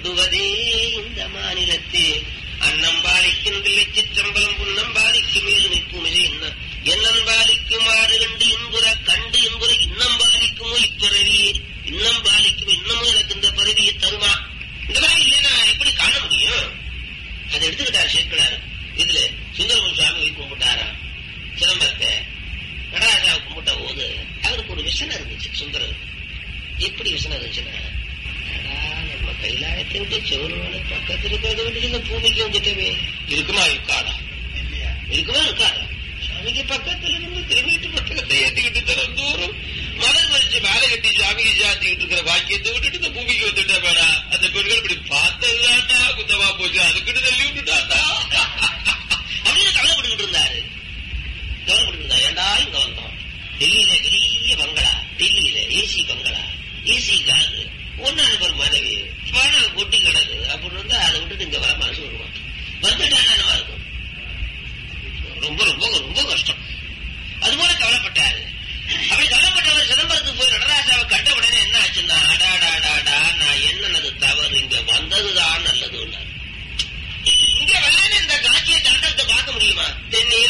துவதே இந்த மாநிலத்தே அன்னம்பாலிக்கின்ற சிற்றம்பலம் புன்னம்பாலிக்கு மேல் நிற்கும் என்ன என்னம்பாலிக்கும் ஆறு கண்டு இன்புற கண்டு இன்புற இன்னம்பாலிக்குமோ இப்பிறவியே இன்னம்பாலிக்கும் இன்னமும் எனக்கு இந்த பிறவியை தருமா இந்த மாதிரி இல்லைன்னா எப்படி காண முடியும் அதை எடுத்துக்கிட்டார் சேர்க்கிறார் இதுல சுந்தரமன் சுவாமி கும்பிட்டாரா சிதம்பரத்தை நடராஜாவை கும்பிட்ட போது அவருக்கு ஒரு விஷனம் இருந்துச்சு சுந்தரர் எப்படி விஷனம் இருந்துச்சுன்னா அடா, நம்ம கைலாயத்தை விட்டு சிவனோட பக்கத்துல இருக்கிறத விட்டு இந்த பூமிக்கு வந்துட்டவே இருக்குமா இருக்காடா இருக்குமா இருக்காடா சாமிக்கு பக்கத்துல இருந்து திரும்பிட்டு பக்கத்தை ஏத்திக்கிட்டு தர தூரம் மலர் வரிச்சு மேல கட்டி சாமிக்கு சாத்திக்கிட்டு இருக்கிற பாக்கியத்தை விட்டுட்டு இந்த பூமிக்கு வந்துட்டா வேடா அந்த பெண்கள் இப்படி பார்த்ததுதான்டா குத்தமா போச்சு அதுக்கிட்டு தள்ளி விட்டுட்டாடா அப்படின்னு கவலைப்பட்டுக்கிட்டு இருந்தாரு கவலைப்பட்டு இருந்தா ஏண்டா இங்க வந்தோம் டெல்லியில பெரிய பங்களா டெல்லியில ஏசி பங்களா ஏசி காரு ஒன்னாவது ஒரு மனைவி பணம் கொட்டி கிடக்கு அப்படின்னு இருந்தா அதை விட்டுட்டு இங்க வர மனசு வருவான் வந்துட்டானா